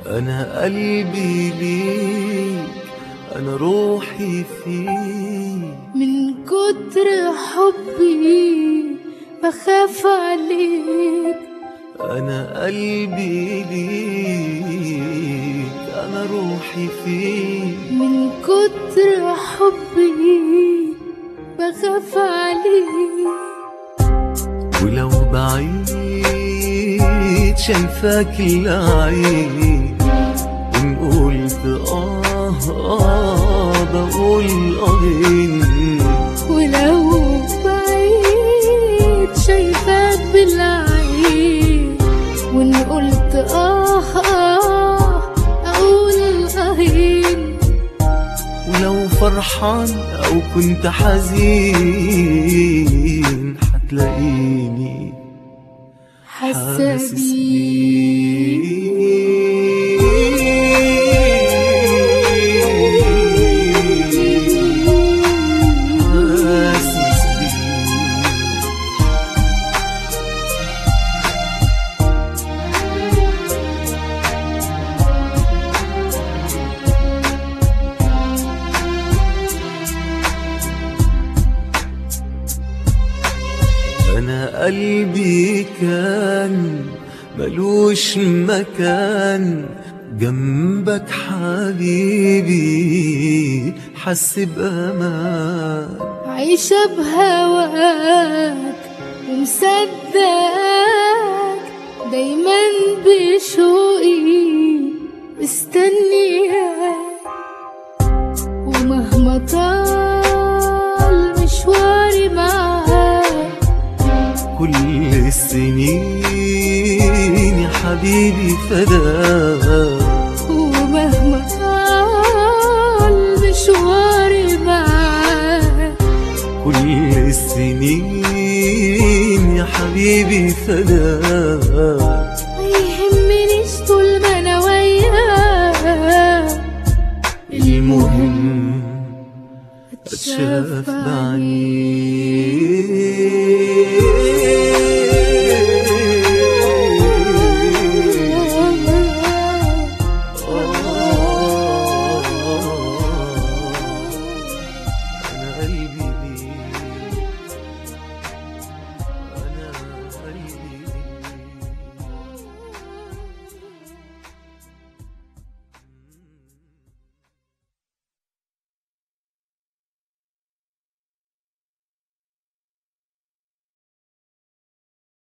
أنا قلبي ليك أنا روحي فيك من كتر حبي بخاف عليك أنا قلبي ليك أنا روحي فيك من كتر حبي بخاف عليك ولو بعيد شايفاك العين إن قلت آه آه بقول آهين ولو بعيد شايفاك بالعين وان قلت اه اه اقول اهين ولو فرحان أو كنت حزين حتلاقيني حاسه حاسس بيك حاسس بيك أنا قلبي كان ملوش مكان جنبك حبيبي حس بأمان عايشة بهواك ومصدقك دايما بشوقي مستنياك ومهما طال مشواري معاك كل السنين يا حبيبي فداك ومهما طال مشواري معاك كل السنين يا حبيبي فداك